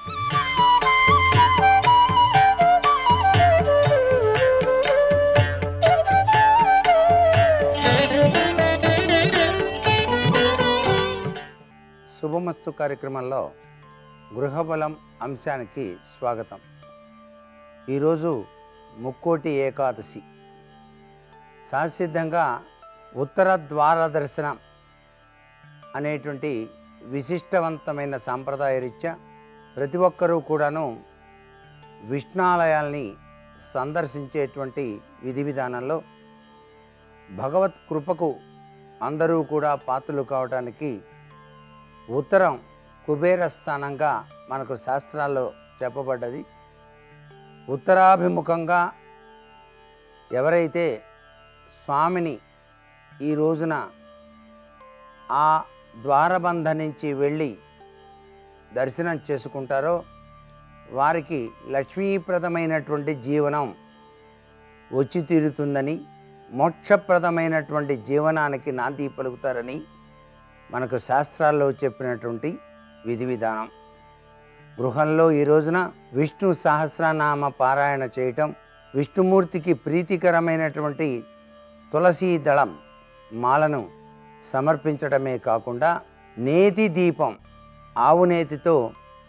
శుభమస్తు కార్యక్రమంలో గృహబలం అంశానికి స్వాగతం ఈరోజు ముక్కోటి ఏకాదశి సహసిద్ధంగా ఉత్తర ద్వార దర్శనం అనేటువంటి విశిష్టవంతమైన సాంప్రదాయ రీత్యా ప్రతి ఒక్కరూ కూడాను విష్ణాలయాల్ని సందర్శించేటువంటి విధి విధానంలో భగవత్ కృపకు అందరూ కూడా పాత్రలు కావడానికి ఉత్తరం కుబేర స్థానంగా మనకు శాస్త్రాల్లో చెప్పబడ్డది ఉత్తరాభిముఖంగా ఎవరైతే స్వామిని ఈ రోజున ఆ ద్వారబంధ నుంచి వెళ్ళి దర్శనం చేసుకుంటారో వారికి లక్ష్మీప్రదమైనటువంటి జీవనం వచ్చి తీరుతుందని మోక్షప్రదమైనటువంటి జీవనానికి నాంది పలుకుతారని మనకు శాస్త్రాల్లో చెప్పినటువంటి విధి విధానం గృహంలో ఈ రోజున విష్ణు సహస్రనామ పారాయణ చేయటం విష్ణుమూర్తికి ప్రీతికరమైనటువంటి తులసీ దళం మాలను సమర్పించడమే కాకుండా నేతి దీపం ఆవు నేతితో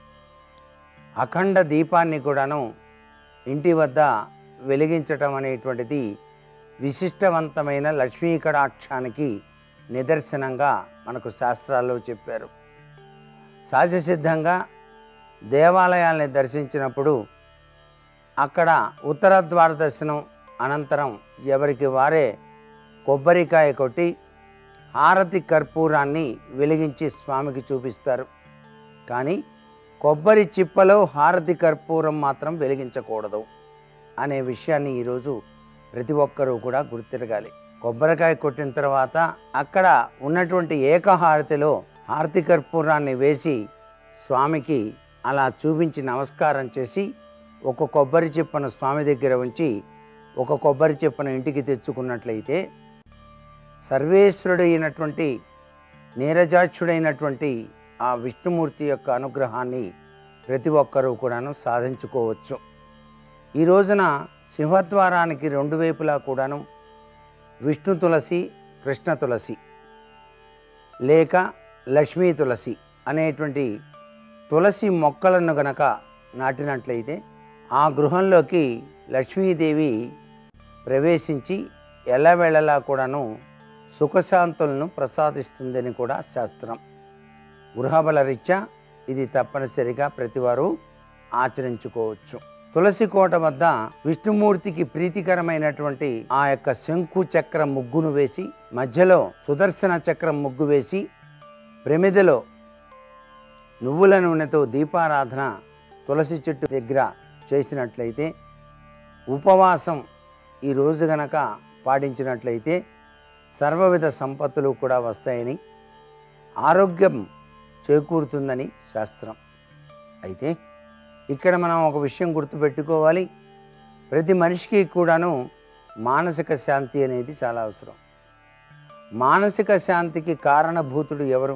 అఖండ దీపాన్ని కూడాను ఇంటి వద్ద వెలిగించటం అనేటువంటిది విశిష్టవంతమైన లక్ష్మీ కటాక్షానికి నిదర్శనంగా మనకు శాస్త్రాల్లో చెప్పారు సహజసిద్ధంగా దేవాలయాల్ని దర్శించినప్పుడు అక్కడ ఉత్తర ద్వార దర్శనం అనంతరం ఎవరికి వారే కొబ్బరికాయ కొట్టి హారతి కర్పూరాన్ని వెలిగించి స్వామికి చూపిస్తారు కానీ కొబ్బరి చిప్పలో హారతి కర్పూరం మాత్రం వెలిగించకూడదు అనే విషయాన్ని ఈరోజు ప్రతి ఒక్కరూ కూడా గుర్తిరగాలి కొబ్బరికాయ కొట్టిన తర్వాత అక్కడ ఉన్నటువంటి ఏకహారతిలో హారతి కర్పూరాన్ని వేసి స్వామికి అలా చూపించి నమస్కారం చేసి ఒక కొబ్బరి చిప్పను స్వామి దగ్గర ఉంచి ఒక కొబ్బరి చిప్పను ఇంటికి తెచ్చుకున్నట్లయితే సర్వేశ్వరుడు అయినటువంటి నీరజాక్షుడైనటువంటి ఆ విష్ణుమూర్తి యొక్క అనుగ్రహాన్ని ప్రతి ఒక్కరూ కూడాను సాధించుకోవచ్చు ఈ రోజున సింహద్వారానికి రెండు వైపులా కూడాను విష్ణు తులసి కృష్ణ తులసి లేక లక్ష్మీ తులసి అనేటువంటి తులసి మొక్కలను గనక నాటినట్లయితే ఆ గృహంలోకి లక్ష్మీదేవి ప్రవేశించి ఎల్లవేళలా కూడాను సుఖశాంతులను ప్రసాదిస్తుందని కూడా శాస్త్రం గృహబల రీత్యా ఇది తప్పనిసరిగా ప్రతివారు ఆచరించుకోవచ్చు తులసి కోట వద్ద విష్ణుమూర్తికి ప్రీతికరమైనటువంటి ఆ యొక్క శంకు చక్రం ముగ్గును వేసి మధ్యలో సుదర్శన చక్రం ముగ్గు వేసి ప్రమిదలో నువ్వుల నూనెతో దీపారాధన తులసి చెట్టు దగ్గర చేసినట్లయితే ఉపవాసం ఈ రోజు గనక పాటించినట్లయితే సర్వవిధ సంపత్తులు కూడా వస్తాయని ఆరోగ్యం చేకూరుతుందని శాస్త్రం అయితే ఇక్కడ మనం ఒక విషయం గుర్తుపెట్టుకోవాలి ప్రతి మనిషికి కూడాను మానసిక శాంతి అనేది చాలా అవసరం మానసిక శాంతికి కారణభూతుడు ఎవరు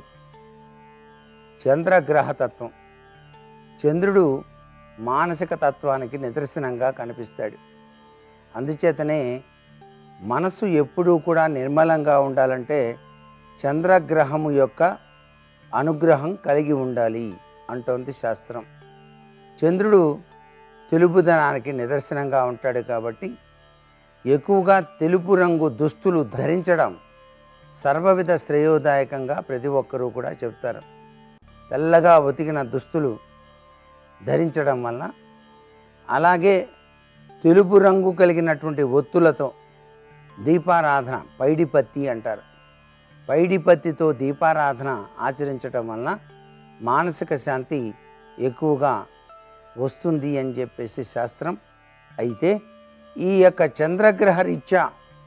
చంద్రగ్రహతత్వం చంద్రుడు మానసిక తత్వానికి నిదర్శనంగా కనిపిస్తాడు అందుచేతనే మనసు ఎప్పుడూ కూడా నిర్మలంగా ఉండాలంటే చంద్రగ్రహము యొక్క అనుగ్రహం కలిగి ఉండాలి అంటోంది శాస్త్రం చంద్రుడు తెలుపుదనానికి నిదర్శనంగా ఉంటాడు కాబట్టి ఎక్కువగా తెలుపు రంగు దుస్తులు ధరించడం సర్వవిధ శ్రేయోదాయకంగా ప్రతి ఒక్కరూ కూడా చెప్తారు తెల్లగా ఉతికిన దుస్తులు ధరించడం వలన అలాగే తెలుపు రంగు కలిగినటువంటి ఒత్తులతో దీపారాధన పైడిపత్తి అంటారు పైడిపత్తితో దీపారాధన ఆచరించటం వలన మానసిక శాంతి ఎక్కువగా వస్తుంది అని చెప్పేసి శాస్త్రం అయితే ఈ యొక్క చంద్రగ్రహ రీత్యా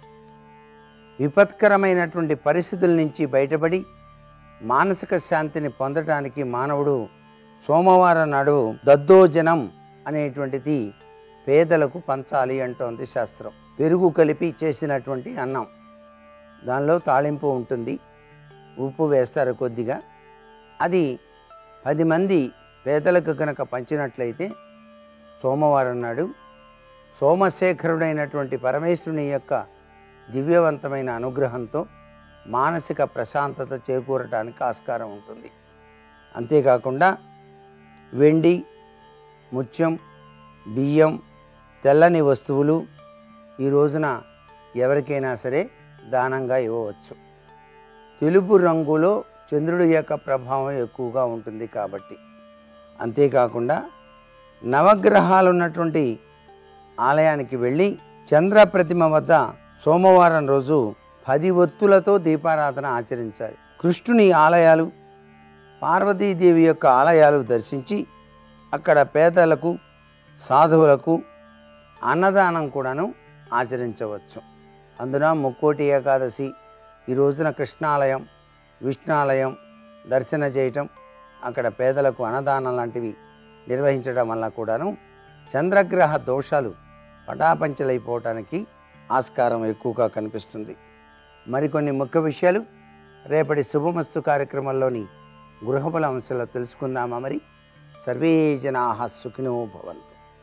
విపత్కరమైనటువంటి పరిస్థితుల నుంచి బయటపడి మానసిక శాంతిని పొందటానికి మానవుడు సోమవారం నాడు దద్దోజనం అనేటువంటిది పేదలకు పంచాలి అంటోంది శాస్త్రం పెరుగు కలిపి చేసినటువంటి అన్నం దానిలో తాళింపు ఉంటుంది ఉప్పు వేస్తారు కొద్దిగా అది పది మంది పేదలకు కనుక పంచినట్లయితే సోమవారం నాడు సోమశేఖరుడైనటువంటి పరమేశ్వరుని యొక్క దివ్యవంతమైన అనుగ్రహంతో మానసిక ప్రశాంతత చేకూరటానికి ఆస్కారం ఉంటుంది అంతేకాకుండా వెండి ముత్యం బియ్యం తెల్లని వస్తువులు ఈ రోజున ఎవరికైనా సరే దానంగా ఇవ్వవచ్చు తెలుపు రంగులో చంద్రుడి యొక్క ప్రభావం ఎక్కువగా ఉంటుంది కాబట్టి అంతేకాకుండా నవగ్రహాలు ఉన్నటువంటి ఆలయానికి వెళ్ళి చంద్ర ప్రతిమ వద్ద సోమవారం రోజు పది ఒత్తులతో దీపారాధన ఆచరించాలి కృష్ణుని ఆలయాలు పార్వతీదేవి యొక్క ఆలయాలు దర్శించి అక్కడ పేదలకు సాధువులకు అన్నదానం కూడాను ఆచరించవచ్చు అందున ముక్కోటి ఏకాదశి ఈ రోజున కృష్ణాలయం విష్ణాలయం దర్శన చేయటం అక్కడ పేదలకు అన్నదానం లాంటివి నిర్వహించడం వల్ల కూడాను చంద్రగ్రహ దోషాలు పటాపంచలైపోవటానికి ఆస్కారం ఎక్కువగా కనిపిస్తుంది మరికొన్ని ముఖ్య విషయాలు రేపటి శుభమస్తు కార్యక్రమంలోని గృహబల అంశాలు తెలుసుకుందామా మరి సర్వే జనా సుఖినో భవంతు